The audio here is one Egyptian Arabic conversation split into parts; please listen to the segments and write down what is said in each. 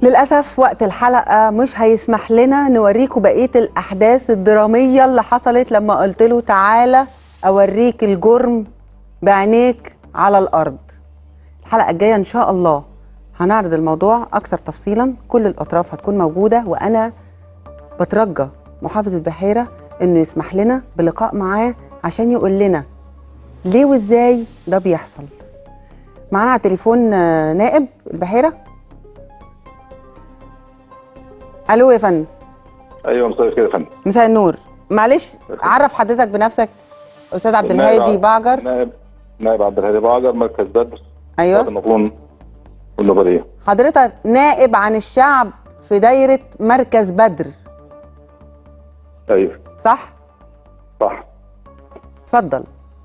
للأسف وقت الحلقة مش هيسمح لنا نوريكم بقية الأحداث الدرامية اللي حصلت لما قلت له تعالى أوريك الجرم بعينيك على الأرض الحلقة الجاية إن شاء الله هنعرض الموضوع أكثر تفصيلا كل الأطراف هتكون موجودة وأنا بترجى محافظ البحيرة إنه يسمح لنا بلقاء معاه عشان يقول لنا ليه وإزاي ده بيحصل معانا على التليفون آه، نائب البحيرة ألو يا فندم ايوه مساء الخير يا فندم مساء النور معلش عرف حضرتك بنفسك استاذ عبد النائب الهادي عبد- بعجر نائب نائب عبد الهادي بعجر مركز بدر ايوه النطرون والنوبليه حضرتك نائب عن الشعب في دايره مركز بدر ايوه صح صح اتفضل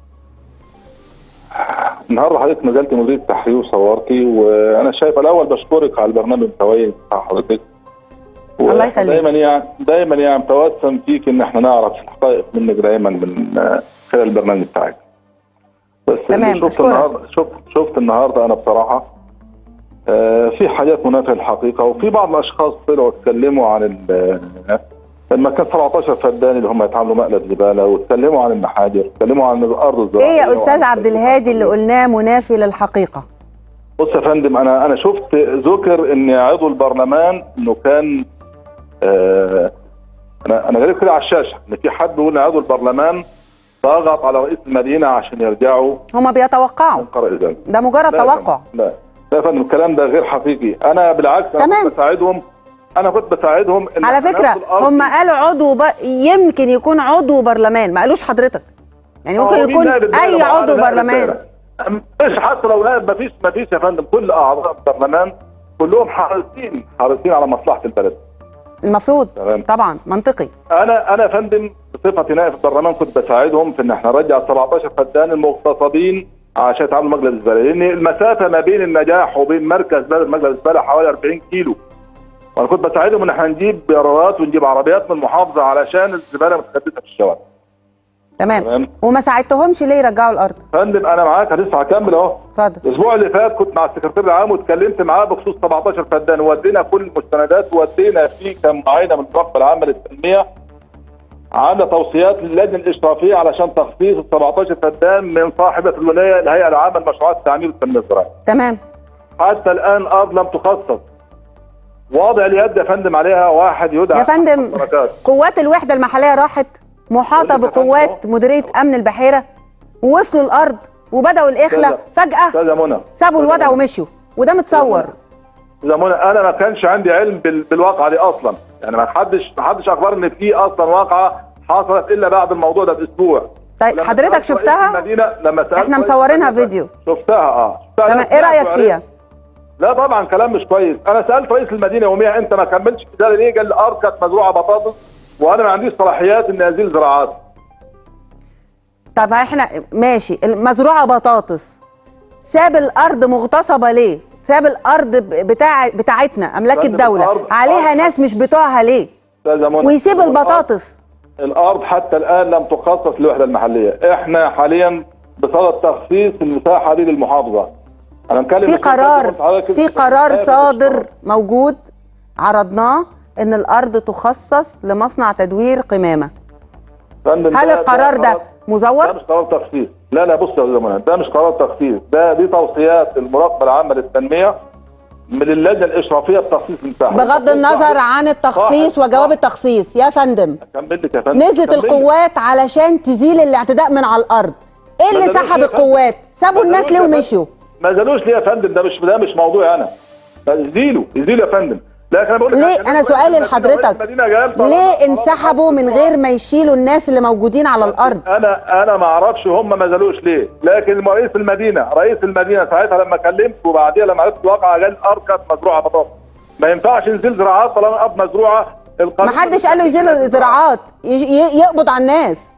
النهارده حضرتك نزلت مديريه التحرير وصورتي وانا شايف الاول بشكرك على البرنامج المتوازي بتاع حضرتك الله يخليك. دايما يعني دايما يعني متوسم فيك ان احنا نعرف الحقائق منك دايما من آه، خلال البرنامج بتاعك بس تمام، اللي شفت أشكرك. النهارده شفت شفت النهارده انا بصراحه آه، في حاجات منافيه للحقيقه وفي بعض الاشخاص طلعوا اتكلموا عن ال- آه، لما كان 17 فدان اللي هم يتعاملوا مقلب زباله واتكلموا عن المحاجر اتكلموا عن الارض الزراعيه ايه يا استاذ وعن عبد الهادي اللي قلناه منافي للحقيقه بص يا فندم انا انا شفت ذكر ان عضو البرلمان انه كان آه انا انا غريب كده على الشاشه ان في حد بيقول ان عضو البرلمان ضغط على رئيس المدينه عشان يرجعوا هما بيتوقعوا من قرار الزمن ده مجرد لا يا توقع فندم، لا لا يا فندم الكلام ده غير حقيقي انا بالعكس انا تمام. كنت بساعدهم انا كنت بساعدهم ان على إحنا فكره ناخد الأرض هم قالوا عضو ب... يمكن يكون عضو برلمان ما قالوش حضرتك يعني ممكن هو مين يكون نائب الدولة؟ اي ما هو عضو أنا نائب برلمان الدولة. مش حتى لو نائب ما فيش ما فيش يا فندم كل اعضاء البرلمان كلهم حريصين حريصين على مصلحه البلد المفروض تمام. طبعا منطقي انا انا يا فندم بصفتي نائب في البرلمان كنت بساعدهم في ان احنا نرجع 17 فدان المغتصبين عشان يتعاملوا مجلس الزباله لان المسافه ما بين النجاح وبين مركز بلد مجلس الزباله حوالي 40 كيلو وانا كنت بساعدهم ان احنا نجيب بيارات ونجيب عربيات من المحافظه علشان الزباله متكدسه في الشوارع تمام تمام. وما ساعدتهمش ليه يرجعوا الارض فندم انا معاك هلسه هكمل اهو اتفضل الاسبوع اللي فات كنت مع السكرتير العام واتكلمت معاه بخصوص 17 فدان ودينا كل المستندات ودينا في كم معاينه من الرقبه العامه للتنميه عندنا توصيات للجنه الاشرافيه علشان تخصيص ال 17 فدان من صاحبه الولايه الهيئه العامه لمشروعات التعمير والتنميه الزراعيه. تمام حتى الان ارض لم تخصص. واضع اليد يا فندم عليها واحد يدعى يا فندم بركات. قوات الوحده المحليه راحت محاطه قلت يا فندم بقوات أهو. مديريه امن البحيره ووصلوا الارض وبداوا الاخلاء فجاه استاذه منى سابوا الوضع أستاذة منى. ومشوا وده متصور استاذه منى انا ما كانش عندي علم بال- بالواقعه دي اصلا يعني ما حدش ما حدش اخبرني ان في اصلا واقعه حصلت الا بعد الموضوع ده باسبوع طيب لما حضرتك سألت رئيس شفتها المدينه لما سالت احنا رئيس مصورينها المدينة- فيديو. شفتها اه شفتها تمام لا، ايه رايك سمعت فيها لا طبعا كلام مش كويس انا سالت رئيس المدينه يوميها انت ما كملتش اداره ليه قال لي الارض كانت مزروعه بطاطس وانا ما عنديش صلاحيات ان ازيل زراعات طب احنا ماشي المزروعه بطاطس ساب الارض مغتصبه ليه ساب الارض ب- بتاع بتاعتنا املاك فندم، الدوله الأرض- عليها الأرض- ناس مش بتوعها ليه استاذه منى ويسيب الأرض- البطاطس الارض حتى الان لم تخصص للوحده المحليه احنا حاليا بصدد تخصيص المساحه دي للمحافظه انا مكلم في الشركات قرار اللي قلت لحضرتك في كده. قرار هذا صادر القرار. موجود عرضناه ان الارض تخصص لمصنع تدوير قمامه فندم هل ده- القرار ده قرار- ده مزور مش قرار تخصيص لا لا بص يا استاذ منى ده مش قرار تخصيص ده دي توصيات المراقبه العامه للتنميه من اللجنه الاشرافيه بتخصيص المساحه بغض النظر عن التخصيص واحد- وجواب التخصيص يا فندم كمل لك يا فندم نزلت كمل لك. القوات علشان تزيل الاعتداء من على الارض ايه اللي ما زالوش سحب ليه يا فندم؟ القوات سابوا ما الناس زالوش ليه يا فندم. ومشوا ما زالوش ليه يا فندم ده مش ده مش موضوعي انا يزيلوا يزيلوا يا فندم لكن انا بقول لك ليه كلمت انا رئيس سؤالي المدينة، لحضرتك رئيس المدينة قال طالما- ليه طالما انسحبوا من غير ما يشيلوا الناس اللي موجودين على الارض انا انا ما اعرفش هم ما زالوش ليه لكن رئيس المدينه رئيس المدينه ساعتها لما كلمته وبعديها لما عرفت الواقع قال الارض كانت مزروعه بطاطس ما ينفعش نزيل زراعات طالما الارض مزروعه القانون ما حدش قال له يزيل الزراعات ي- ي- يقبض على الناس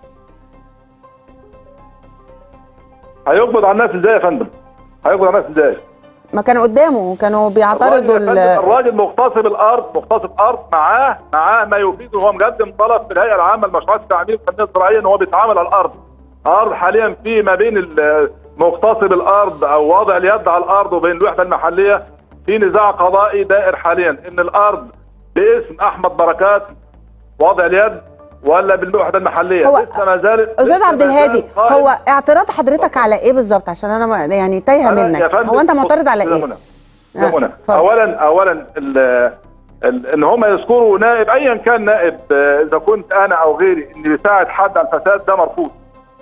هيقبض على الناس ازاي يا فندم؟ هيقبض على الناس ازاي؟ ما كانوا قدامه كانوا بيعترضوا الراجل, يا ال- فندم، الراجل مغتصب الارض مغتصب ارض معاه معاه ما يفيد وهو مقدم طلب في الهيئه العامه لمشروعات التعمير والتنميه الزراعيه ان هو بيتعامل على الارض ارض حاليا في ما بين ال- مغتصب الارض او واضع اليد على الارض وبين الوحده المحليه في نزاع قضائي دائر حاليا ان الارض باسم احمد بركات وضع اليد ولا بالوحده المحليه هو- لسه ما زالت استاذ لسه عبد ما الهادي زال قائم. هو اعتراض حضرتك على ايه بالظبط عشان انا ما يعني تايهه أنا يا منك فندم هو انت معترض على بص- ايه يا منى، آه، يا منى اتفضل. اولا اولا ال ال ان هم يذكروا نائب ايا كان نائب آه، اذا كنت انا او غيري اني بيساعد حد على الفساد ده مرفوض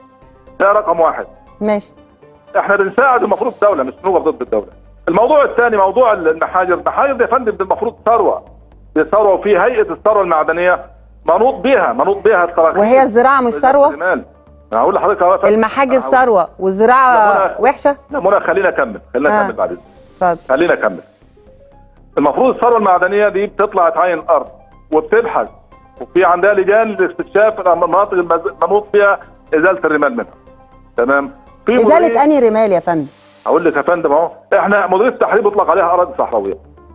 ده رقم واحد ماشي احنا بنساعد المفروض الدوله مش نوقف ضد الدوله الموضوع الثاني موضوع المحاجر المحاجر دي يا فندم دي المفروض ثروه دي ثروه وفي هيئه الثروه المعدنيه منوط بها منوط بها التراخيص وهي الزراعه مش ثروه المال. انا هقول لحضرتك أهو يا فندم. المحاجر أنا هقول- ثروه والزراعه لا، منى- وحشه لا منى خلينا اكمل خلينا آه. اكمل بعد اذنك اتفضل خلينا اكمل المفروض الثروه المعدنيه دي بتطلع تعاين الارض وبتبحث وفي عندها لجان لاستكشاف المناطق المز- المنوط فيها ازاله الرمال منها تمام في مديرية- ازاله انهي رمال يا فندم اقول لك يا فندم اهو احنا مديريه التحرير بيطلق عليها اراضي صحراويه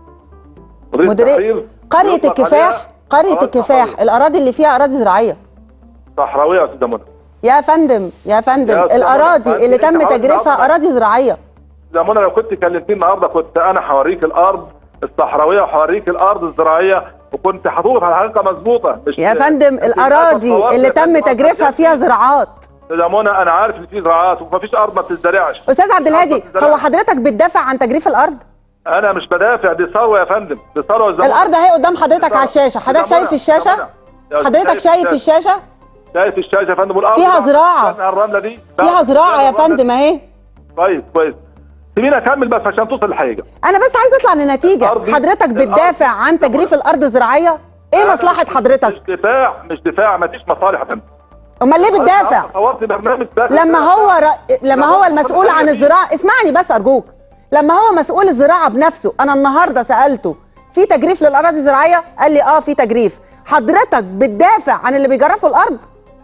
مديريه مديرية- التحرير قريه بيطلق الكفاح عليها قريه أراضي الكفاح صحراوية. الاراضي اللي فيها اراضي زراعيه صحراويه يا استاذه منى يا فندم يا فندم يا أستاذ الاراضي منى، اللي أنت تم عاوز تجريفها تعرف- اراضي زراعيه يا منى لو كنت كلمتني النهارده كنت انا هوريك الارض الصحراويه وهوريك الارض الزراعيه وكنت هتوقف على حقيقه مظبوطه مش يا فندم مش الاراضي صورت اللي يا تم فندم تجريفها أرض فيها زراعات يا منى انا عارف ان في زراعات ومفيش ارض ما بتزرعش استاذ عبد الهادي الأرض بتزرع. هو حضرتك بتدافع عن تجريف الارض انا مش بدافع دي ثروه يا فندم دي ثروه زي ما- الارض اهي قدام حضرتك ثروة. على الشاشه حضرتك يا منى، شايف يا الشاشه منى. يا حضرتك شايف الشاشه شايف الشاشه يا فندم والارض فيها بعد- زراعة. بعد الرمله دي فيها بعد- زراعه يا بعد الرملة فندم اهي كويس كويس سيبيني اكمل بس عشان توصل الحقيقه انا بس عايز اطلع لنتيجه الأرض دي- حضرتك الأرض بتدافع عن دي- تجريف الارض زراعيه ايه أنا مصلحه مش- حضرتك مش دفاع مش دفاع ما فيش مصالح يا فندم امال ليه بتدافع أنا صورت برنامج داخل لما كده. هو ر... لما هو المسؤول عن الزراعه اسمعني بس ارجوك لما هو مسؤول الزراعه بنفسه انا النهارده سالته في تجريف للاراضي الزراعيه قال لي اه في تجريف حضرتك بتدافع عن اللي بيجرفوا الارض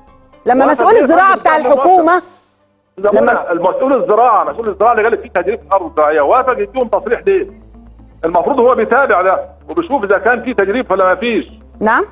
لما وأنا مسؤول ليه الزراعه فندم بتاع ده موافق؟ الحكومه لما لما- المسؤول الزراعه مسؤول الزراعه اللي قال لك في تجريف الارض الزراعيه وافق يديهم تصريح ليه؟ المفروض هو بيتابع ده وبيشوف اذا كان في تجريف ولا ما فيش نعم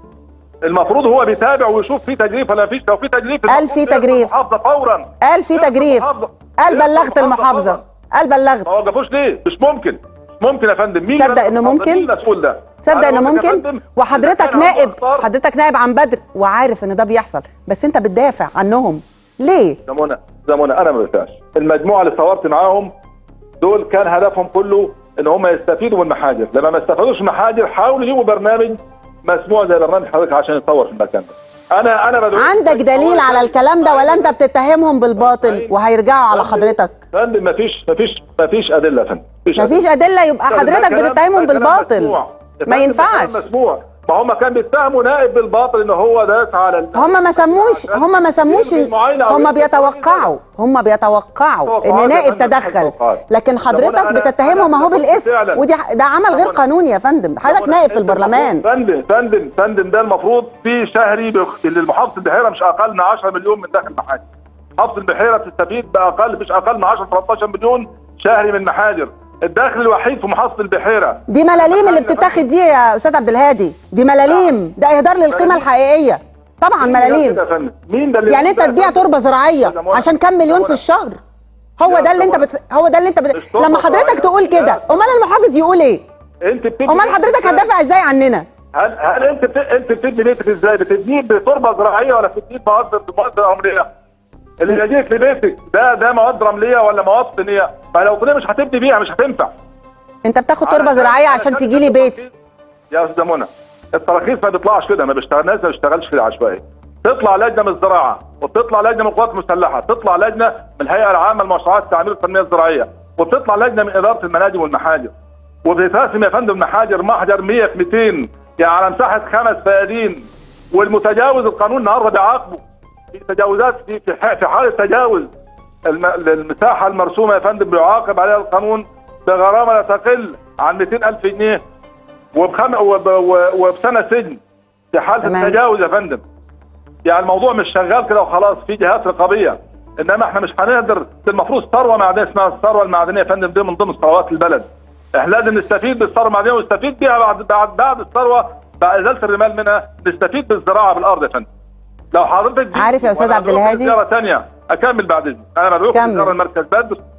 المفروض هو بيتابع ويشوف في تجريف ولا ما فيش لو في تجريف قال في المفروض يرفع تجريف. المحافظه فورا قال في يرفع تجريف المحافظة. قال يرفع بلغت المحافظه فورا. قال بلغت ما وقفوش ليه؟ مش ممكن مش ممكن يا فندم مين تصدق يرفع إنه المحافظة؟ ممكن؟ مين المسؤول ده؟ تصدق أنا انه أقول لك يا ممكن فندم، إذا وحضرتك كان هو نائب اختار- حضرتك نائب عن بدر وعارف ان ده بيحصل بس انت بتدافع عنهم ليه زمونة زمونة انا ما بدفعش المجموعه اللي صورت معاهم دول كان هدفهم كله ان هم يستفيدوا من المحاجر لما ما استفادوش من المحاجر حاولوا يجيبوا برنامج مسموع زي برنامج حضرتك عشان يتصور في المكان ده انا انا بدعو عندك دليل على الكلام ده ولا انت بتتهمهم بالباطل وهيرجعوا على حضرتك فندم ما فيش ما فيش ما فيش ادله يا فندم مفيش ادله يبقى ده حضرتك كلام- بتتهمهم ده كلام بالباطل مسموع. يا ما فندم ده ينفعش كلام مسموع ما هم كان بيتهموا نائب بالباطل ان هو داس على ال- هم ما سموش عشان هم ما سموش يلغي المعاينة أو هم يلغي بيتوقعوا هم بيتوقعوا توقعات ان يا نائب فندم، تدخل توقعات. لكن حضرتك أنا- بتتهمهم أنا اهو كنت بالاسم فعلاً. ودي ح- ده عمل غير أنا- قانوني يا فندم حضرتك نائب في البرلمان فندم فندم فندم ده المفروض في شهري بيخ- اللي المحافظه البحيره مش اقل من 10 مليون من داخل المحاجر محافظه البحيره بتستفيد باقل مش اقل من 10 13 مليون شهري من المحاجر الدخل الوحيد في محافظه البحيره دي ملاليم اللي يا فندم. بتتاخد دي يا استاذ عبد الهادي دي ملاليم ده اهدار للقيمه ملاليم. الحقيقيه طبعا مين اللي ملاليم كده يا فندم؟ مين ده اللي يعني انت يقول ده تبيع يا فندم؟ تربه زراعيه يا منى. عشان كام مليون يا في منى. الشهر هو يا ده اللي انت منى. بت... هو ده اللي انت بت... مش تربة لما حضرتك زراعية. تقول كده لا. امال المحافظ يقول ايه انت بتبني امال بيتك حضرتك إزاي؟ هتدافع ازاي عننا هل هل انت بت... انت بتبني بيتك ازاي؟ بتبنيه بتربه زراعيه ولا بتبنيه بمواد بمواد رمليه؟ اللي يجيك لبيتك ده ده مواد رمليه ولا مواد طينيه؟ ما لو طينيه مش هتبني بيها مش هتنفع انت بتاخد تربه علشان- زراعيه عشان علشان تجي لي التراخيص- بيتي يا استاذ منى التراخيص ما بيطلعش كده ما بيشتغلناش ما بيشتغلش كده عشوائي تطلع لجنه من الزراعه وبتطلع لجنه من القوات المسلحه تطلع لجنه من الهيئه العامه لمشروعات التعمير والتنميه الزراعيه وبتطلع لجنه من اداره المناجم والمحاجر وبتتقسم يا فندم محاجر محجر 100 في 200 يعني على مساحه خمس فيادين والمتجاوز القانون النهارده بيعاقبه في تجاوزات في في ح- في حاله تجاوز الم- المساحه المرسومه يا فندم بيعاقب عليها القانون بغرامه لا تقل عن 200 الف جنيه وبخم... وب... و- وبسنه سجن في حاله تمام. التجاوز يا فندم يعني الموضوع مش شغال كده وخلاص في جهات رقابيه انما احنا مش هنقدر ده المفروض ثروه معدنيه اسمها الثروه المعدنيه يا فندم دي من ضمن ثروات البلد احنا لازم نستفيد بالثروه المعدنيه ونستفيد بيها بعد بعد بعد الثروه بعد ازاله الرمال منها نستفيد بالزراعه بالارض يا فندم لو حضرتك جيت عارف يا أستاذ وأنا عبد مدعوك الهادي؟ لزياره ثانيه اكمل بعد اذنك انا مدعوك كمل. لزياره مركز بدر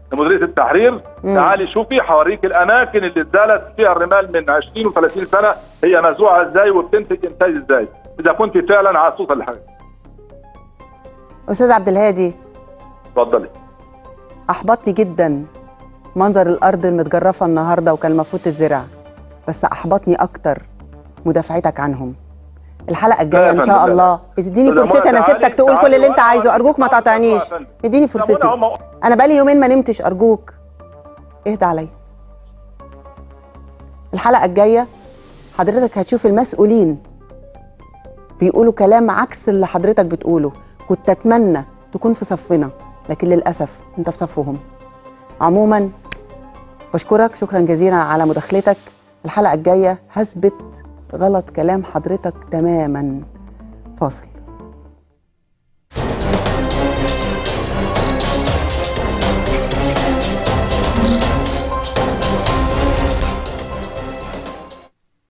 لمديريه التحرير مم. تعالي شوفي حوريك الاماكن اللي اتزالت فيها الرمال من 20 و30 سنه هي مزروعه ازاي وبتنتج انتاج ازاي اذا كنت فعلا عايز توصل لحاجه استاذ عبد الهادي اتفضلي احبطني جدا منظر الارض المتجرفه النهارده وكان المفروض تتزرع بس احبطني اكتر مدافعتك عنهم الحلقه الجايه ان فندم، شاء لا، لا. الله اديني لا، فرصتي انا تعالي- سبتك تقول كل تعالي اللي انت وأنا عايزه أقول ارجوك ما لك حاضر تقاطعنيش يا فندم. اديني طب وأنا فرصتي هم- انا بقالي يومين ما نمتش ارجوك اهدى عليا الحلقه الجايه حضرتك هتشوف المسؤولين بيقولوا كلام عكس اللي حضرتك بتقوله كنت اتمنى تكون في صفنا لكن للاسف انت في صفهم عموما بشكرك شكرا جزيلا على مداخلتك الحلقه الجايه هثبت غلط كلام حضرتك تماما فاصل